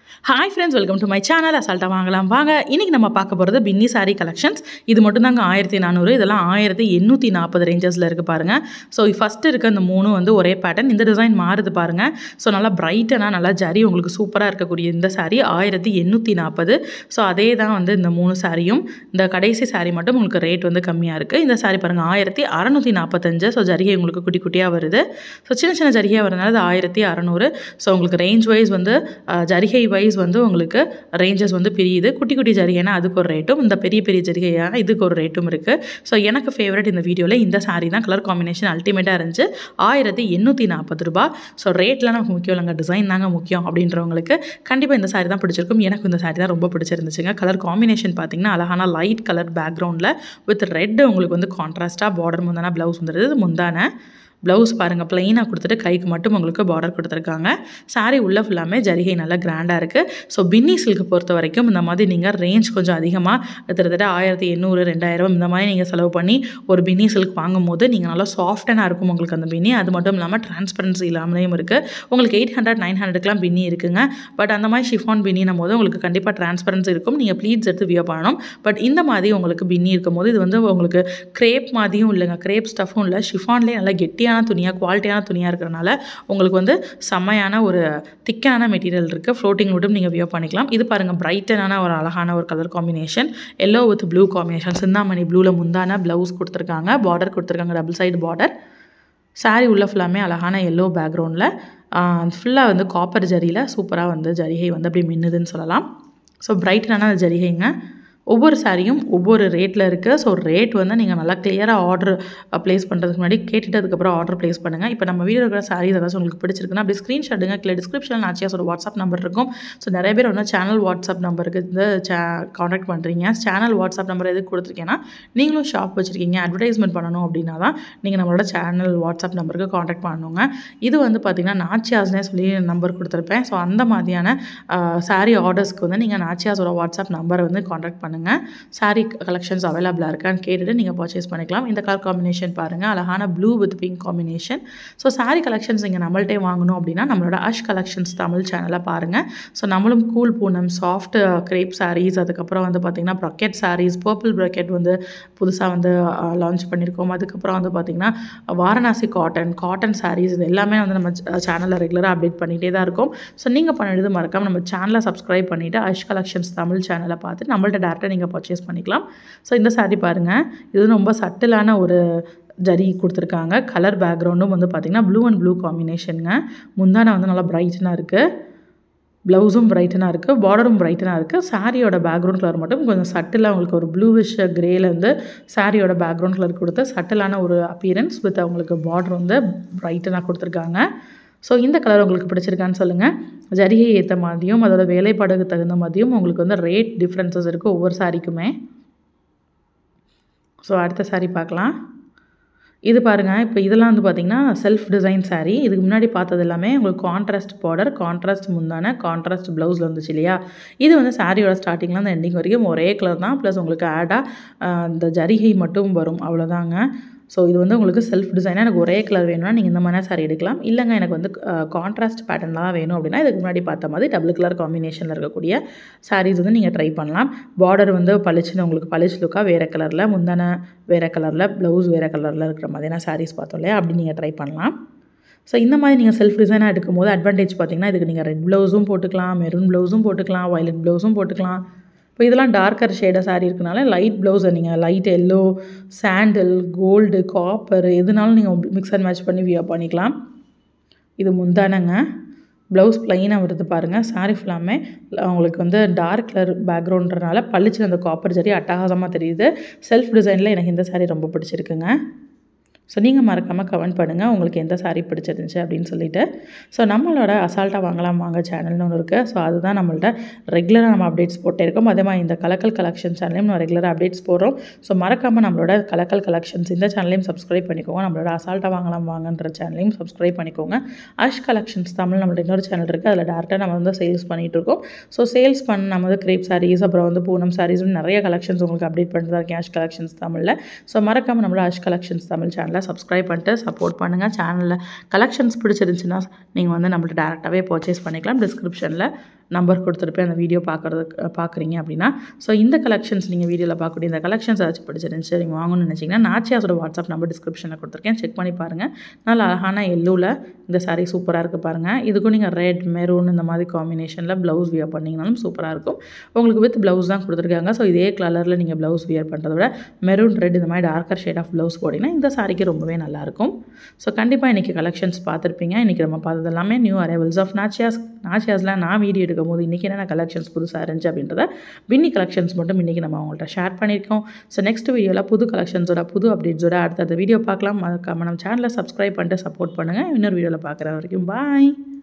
hi friends welcome to my channel அசால்ட்டாக வாங்கலாம் வாங்க இன்றைக்கி நம்ம பார்க்க போகிறது பின்னி சாரி கலெக்ஷன்ஸ் இது மட்டும் தாங்க ஆயிரத்தி நானூறு இதெல்லாம் ஆயிரத்தி எண்ணூற்றி நாற்பது ரேஞ்சஸில் இருக்குது பாருங்கள் ஸோ ஃபஸ்ட்டு இருக்க இந்த மூணும் வந்து ஒரே பேட்டர்ன் இந்த டிசைன் மாறுது பாருங்கள் ஸோ நல்லா பிரைட்டனாக நல்லா ஜரி உங்களுக்கு சூப்பராக இருக்கக்கூடிய இந்த சாரீ ஆயிரத்தி எண்ணூற்றி நாற்பது ஸோ அதே தான் வந்து இந்த மூணு சாரியும் இந்த கடைசி சாரீ மட்டும் உங்களுக்கு ரேட் வந்து கம்மியாக இருக்குது இந்த சாரீ பாருங்கள் ஆயிரத்தி அறநூற்றி நாற்பத்தஞ்சு ஸோ ஜரிகை உங்களுக்கு குட்டி குட்டியாக வருது ஸோ சின்ன சின்ன ஜரிகையாக வரதுனால அது ஆயிரத்தி அறநூறு ஸோ உங்களுக்கு ரேஞ்ச் வைஸ் வந்து அஹ், ஜரிகை வைஸ் வந்து உங்களுக்கு ரேஞ்சஸ் வந்து பிரியுது குட்டி குட்டி ஜரிகைனா அதுக்கு ஒரு ரேட்டும் இந்த பெரிய பெரிய ஜரிகையாக இதுக்கு ஒரு ரேட்டும் இருக்குது ஸோ எனக்கு ஃபேவரட் இந்த வீடியோவில் இந்த saree தான் கலர் காம்பினேஷன் அல்டிமேட்டாக இருந்துச்சு ஆயிரத்தி எண்ணூற்றி நாற்பது ரூபா ஸோ ரேட்லாம் நமக்கு முக்கியம் இல்லைங்க டிசைன் தாங்க முக்கியம் அப்படின்றவங்களுக்கு கண்டிப்பாக இந்த saree தான் பிடிச்சிருக்கும் எனக்கு இந்த saree தான் ரொம்ப பிடிச்சிருந்துச்சுங்க கலர் காம்பினேஷன் பார்த்தீங்கன்னா அழகான லைட் கலர் பேக்ரவுண்டில் வித் ரெட் உங்களுக்கு வந்து கான்ட்ராஸ்ட்டாக பார்டர் முந்தான ப்ளவுஸ் வந்துடுது முந்தான ப்ளவுஸ் பாருங்கள் ப்ளைனாக கொடுத்துட்டு கைக்கு மட்டும் உங்களுக்கு பார்டர் கொடுத்துருக்காங்க saree உள்ள ஃபுல்லாமே ஜரிகை நல்லா கிராண்டாக இருக்குது ஸோ பின்னி சில்க் பொறுத்த வரைக்கும் இந்த மாதிரி நீங்கள் ரேஞ்ச் கொஞ்சம் அதிகமாக கிட்டத்தட்ட ஆயிரத்தி எண்ணூறு ரெண்டாயிரம் இந்த மாதிரி நீங்கள் செலவு பண்ணி ஒரு பின்னி சில்க் வாங்கும்போது நீங்கள் நல்லா சாஃப்டனாக இருக்கும் உங்களுக்கு அந்த பின்னி அது மட்டும் இல்லாமல் டிரான்ஸ்பரன்சி இல்லாமலேயும் இருக்குது உங்களுக்கு எயிட் ஹண்ட்ரட் நைன் ஹண்ட்ரட்லாம் பின்னி இருக்குங்க பட் அந்த மாதிரி ஷிஃபான் பின்னினும் போது உங்களுக்கு கண்டிப்பாக டிரான்ஸ்பரன்சி இருக்கும் நீங்கள் ப்ளீட்ஸ் எடுத்து வியர் பண்ணணும் பட் இந்த மாதிரி உங்களுக்கு பின்னி இருக்கும் போது இது வந்து உங்களுக்கு க்ரேப் மாதிரியும் இல்லைங்க க்ரேப் ஸ்டஃப்பும் இல்லை ஷிஃபான்லேயே நல்லா கெட்டியான துணியாக குவாலிட்டியான துணியாக இருக்கிறனால உங்களுக்கு வந்து செம்மையான ஒரு திக்கான மெட்டீரியல் இருக்குது ஃப்ளோட்டிங் மட்டும் நீங்கள் வியர் பண்ணிக்கலாம் இது பாருங்கள் பிரைட்டனான ஒரு அழகான ஒரு colour combination yellow with blue combination Chintamani ப்ளூவில் முந்தான ப்ளவுஸ் கொடுத்துருக்காங்க பார்டர் கொடுத்துருக்காங்க டபுள் சைடு பார்டர் saree உள்ள ஃபுல்லாமே அழகான எல்லோ பேக்ரவுண்டில் ஃபுல்லாக வந்து காப்பர் ஜரியில் சூப்பராக வந்து ஜரிகை வந்து அப்படி மின்னுதுன்னு சொல்லலாம் ஸோ பிரைட்டனான அந்த ஜரிகைங்க ஒவ்வொரு சாரியும் ஒவ்வொரு ரேட்டில் இருக்குது ஸோ ரேட் வந்து நீங்கள் நல்லா கிளியராக ஆர்டர் ப்ளேஸ் பண்ணுறதுக்கு முன்னாடி கேட்டுட்டு அதுக்கப்புறம் ஆர்டர் ப்ளேஸ் பண்ணுங்கள் இப்போ நம்ம வீடியோ இருக்கிற சாரீஸ் ஏதாச்சும் உங்களுக்கு பிடிச்சிருக்குன்னா அப்படி ஸ்க்ரீன்ஷாட்டுங்க கீழே டிஸ்கிரிப்ஷனில் நாச்சியாஸோட வாட்ஸ்அப் நம்பர் இருக்கும் ஸோ நிறைய பேர் ஒன்றும் சேனல் வாட்ஸ்அப் நம்பருக்கு வந்து சே காண்டாக்ட் பண்ணுறீங்க சேனல் வாட்ஸ்அப் நம்பர் எதுக்கு கொடுத்துருக்கேன்னா நீங்களும் ஷாப் வச்சுருக்கீங்க அட்வர்டைஸ்மெண்ட் பண்ணணும் அப்படின்னா தான் நீங்கள் நம்மளோட சேனல் வாட்ஸ்அப் நம்பருக்கு காண்டாக்ட் பண்ணணுங்க இது வந்து பார்த்திங்கன்னா நாச்சியாஸ்னே சொல்லி நம்பர் கொடுத்துருப்பேன் ஸோ அந்த மாதிரியான சாரீ ஆர்டர்ஸ்க்கு வந்து நீங்கள் நாச்சியாஸோட வாட்ஸ்அப் நம்பரை வந்து காண்டாக்ட் பண்ணுங்கள் சாரீ கலெக்ஷன்ஸ் அவைலபிளாக இருக்கான்னு கேட்டுட்டு நீங்கள் பர்ச்சேஸ் பண்ணிக்கலாம் இந்த கலர் காம்பினேஷன் பாருங்கள் அழகான blue with pink combination so sari collections நீங்கள் நம்மள்ட்டே வாங்கணும் அப்படின்னா நம்மளோட அஷ் கலெக்ஷன்ஸ் தமிழ் சேனலை பாருங்கள் ஸோ நம்மளும் cool Poonam soft crepe saris அதுக்கப்புறம் வந்து பார்த்திங்கன்னா ப்ரொக்கெட் சாரீஸ் பர்பிள் ப்ரொக்கெட் வந்து புதுசாக வந்து லான்ச் பண்ணியிருக்கோம் அதுக்கப்புறம் வந்து பார்த்திங்கன்னா வாரணாசி காட்டன் காட்டன் சாரீஸ் இது எல்லாமே வந்து நம்ம சேனலில் ரெகுலராக அப்டேட் பண்ணிகிட்டே தான் இருக்கும் ஸோ நீங்கள் பண்ணிடுது மறக்காமல் நம்ம சேனலை சப்ஸ்கிரைப் பண்ணிவிட்டு அஷ் கலெக்ஷன்ஸ் தமிழ் சேனலை பார்த்து நம்மள்ட்ட டேரெக்டாக நீங்கள் பர்ச்சேஸ் பண்ணிக்கலாம் ஸோ இந்த saree பாருங்கள் இது ரொம்ப சட்டிலான ஒரு ஜரி கொடுத்துருக்காங்க கலர் பேக்ரவுண்டும் வந்து பார்த்திங்கன்னா ப்ளூ அண்ட் ப்ளூ காம்பினேஷனுங்க முந்தானை வந்து நல்லா பிரைட்டனாக இருக்குது ப்ளவுஸும் பிரைட்டனாக இருக்குது பார்டரும் பிரைட்டனாக இருக்குது சாரியோட பேக்ரவுண்ட் கலர் மட்டும் கொஞ்சம் சட்டிலாக உங்களுக்கு ஒரு ப்ளூவிஷ் கிரேலேருந்து சாரியோட பேக்ரவுண்ட் கலர் கொடுத்து சட்டிலான ஒரு அப்பியரன்ஸ் வித் அவங்களுக்கு பார்டர் வந்து பிரைட்டனாக கொடுத்துருக்காங்க ஸோ இந்த கலர் உங்களுக்கு பிடிச்சிருக்கான்னு சொல்லுங்கள் ஜரிகை ஏற்ற மாதிரியும் அதோட வேலைப்பாடுக்கு தகுந்த மாதிரியும் உங்களுக்கு வந்து ரேட் டிஃப்ரென்சஸ் இருக்குது ஒவ்வொரு சாரிக்குமே ஸோ அடுத்த saree பார்க்கலாம் இது பாருங்கள் இப்போ இதெல்லாம் வந்து பார்த்திங்கன்னா செல்ஃப் டிசைன் saree இதுக்கு முன்னாடி பார்த்தது எல்லாமே உங்களுக்கு கான்ட்ராஸ்ட் பார்டர் கான்ட்ராஸ்ட் முந்தான கான்ட்ராஸ்ட் ப்ளவுஸில் வந்துச்சு இல்லையா இது வந்து சாரியோட ஸ்டார்டிங்கில் அந்த எண்டிங் வரைக்கும் ஒரே கலர் தான் ப்ளஸ் உங்களுக்கு ஆடாக இந்த ஜரிகை மட்டும் வரும் அவ்வளோதாங்க ஸோ இது வந்து உங்களுக்கு செல்ஃப் டிசைனாக எனக்கு ஒரே கலர் வேணும்னா நீங்கள் இந்த மாதிரி சாரி எடுக்கலாம் இல்லைங்க எனக்கு வந்து கான்ட்ராஸ்ட் பேட்டர்ன்லாம் வேணும் அப்படின்னா இதுக்கு முன்னாடி பார்த்த மாதிரி டபுள் கலர் காம்பினேஷனில் இருக்கக்கூடிய சாரீஸ் வந்து நீங்கள் ட்ரை பண்ணலாம் பார்டர் வந்து பளிச்சுன்னு உங்களுக்கு பளிச்சு லுக்காக வேறு கலரில் முந்தான வேறு கலரில் ப்ளவுஸ் வேறு கலரில் இருக்கிற மாதிரியான சாரீஸ் பார்த்தோம் இல்லையா அப்படி நீங்கள் ட்ரை பண்ணலாம் ஸோ இந்த மாதிரி நீங்கள் செல்ஃப் டிசைனாக எடுக்கும்போது அட்வான்டேஜ் பார்த்தீங்கன்னா இதுக்கு நீங்கள் ரெட் ப்ளவுஸும் போட்டுக்கலாம் மெரூன் ப்ளவுஸும் போட்டுக்கலாம் வயலட் ப்ளவுஸும் போட்டுக்கலாம் இப்போ இதெல்லாம் டார்க்கர் ஷேடாக சாரி இருக்கனால லைட் ப்ளவுஸை நீங்கள் light yellow sandal gold copper எதுனாலும் நீங்கள் மிக்ஸ் அண்ட் மேட்ச் பண்ணி வியர் பண்ணிக்கலாம் இது முந்தானங்க ப்ளவுஸ் ப்ளைனாக வருது பாருங்கள் சாரி ஃபுல்லாமே உங்களுக்கு வந்து டார்க் கலர் பேக்ரவுண்ட்றனால பளிச்சு அந்த காப்பர் ஜரி அட்டகாசமாக தெரியுது செல்ஃப் டிசைனில் எனக்கு இந்த சாரி ரொம்ப பிடிச்சிருக்குங்க ஸோ நீங்கள் மறக்காமல் கமெண்ட் பண்ணுங்கள் உங்களுக்கு எந்த சாரீ பிடிச்சிருந்துச்சு அப்படின்னு சொல்லிட்டு ஸோ நம்மளோட அசால்ட்டாக வாங்கலாம் வாங்க சேனல்னு ஒன்று இருக்குது ஸோ அதுதான் நம்மள்ட்ட ரெகுலராக நம்ம அப்டேட்ஸ் போட்டே இருக்கோம் அதே மாதிரி இந்த கலக்கல் கலெக்ஷன் சேனலையும் நம்ம ரெகுலராக அப்டேட்ஸ் போடுறோம் ஸோ மறக்காமல் நம்மளோட கலக்கல் கலெக்ஷன்ஸ் இந்த சேனலையும் சப்ஸ்கிரைப் பண்ணிக்கோங்க நம்மளோட அசால்ட்டாக வாங்கலாம் வாங்கன்ற சேனலையும் சப்ஸ்கிரைப் பண்ணிக்கோங்க அஷ் கலெக்ஷன்ஸ் தமிழ் நம்மளோட இன்னொரு சேனல் இருக்குது அதில் டேரெக்டாக நம்ம வந்து சேல்ஸ் பண்ணிகிட்டு இருக்கோம் ஸோ சேல்ஸ் பண்ண நம்ம வந்து கிரேப் சாரீஸ் அப்புறம் வந்து பூனம் சாரீஸ் நிறைய கலெக்ஷன்ஸ் உங்களுக்கு அப்டேட் பண்ணிட்டு தான் இருக்கேன் அஷ் கலெக்ஷன்ஸ் தமிழில் ஸோ மறக்காமல் நம்மளோட அஷ் கலெக்ஷன்ஸ் தமிழ் சேனலை சப்ஸ்கிரைப் பண்ணிட்டு சப்போர்ட் பண்ணுங்கள் சேனலில் கலெக்ஷன்ஸ் பிடிச்சிருந்துச்சுன்னா நீங்கள் வந்து நம்மள்ட்ட டேரெக்டாகவே பர்ச்சேஸ் பண்ணிக்கலாம் டிஸ்கிரிப்ஷனில் நம்பர் கொடுத்துருப்பேன் அந்த வீடியோ பார்க்குறதுக்கு பார்க்குறீங்க அப்படின்னா ஸோ இந்த கலெக்ஷன்ஸ் நீங்கள் வீடியோவில் பார்க்கக்கூடிய இந்த கலெக்ஷன்ஸ் ஏதாச்சும் பிடிச்சிருந்துச்சு நீங்கள் வாங்கணும்னு நினச்சிங்கன்னா நாச்சியாஸோட வாட்ஸ்அப் நம்பர் டிஸ்கிரிப்ஷனில் கொடுத்துருக்கேன் செக் பண்ணி பாருங்கள் நல்ல அழகான எல்லோவில் இந்த saree சூப்பராக இருக்குது பாருங்கள் இதுக்கும் நீங்கள் ரெட் மெரூன் இந்த மாதிரி காம்பினேஷனில் ப்ளவுஸ் வியர் பண்ணிங்கனாலும் சூப்பராக இருக்கும் உங்களுக்கு வித் ப்ளவுஸ் தான் கொடுத்துருக்காங்க ஸோ இதே கலரில் நீங்கள் ப்ளவுஸ் வியர் பண்ணுறத விட மெரூன் ரெட் இந்த மாதிரி டார்க்கர் ஷேட் ஆஃப் ப்ளவுஸ் போட்டிங்கன்னா இந்த சாரிக்கு ரொம்பவே நல்லாயிருக்கும் ஸோ கண்டிப்பாக இன்றைக்கி கலெக்ஷன்ஸ் பார்த்துருப்பீங்க இன்றைக்கி நம்ம பார்த்தது எல்லாமே நியூ அரைவல்ஸ் ஆஃப் நாச்சியாஸ் நாச்சியாஸில் நான் வீடியோ எடுக்கும் போது இன்றைக்கி என்னென்ன கலெக்ஷன்ஸ் புதுசாக இருந்துச்சு அப்படின்றத பின்னி கலெக்ஷன்ஸ் மட்டும் இன்றைக்கி நம்ம அவங்கள்ட்ட ஷேர் பண்ணியிருக்கோம் ஸோ நெக்ஸ்ட் வீடியோவில் புது கலெக்ஷன்ஸோட புது அப்டேட்ஸோட அடுத்தடுத்த வீடியோ பார்க்கலாம் மறக்காம நம்ம சேனலை சப்ஸ்கிரைப் பண்ணிட்டு சப்போர்ட் பண்ணுங்கள் இன்னொரு வீடியோவில் பார்க்குற வரைக்கும் பாய்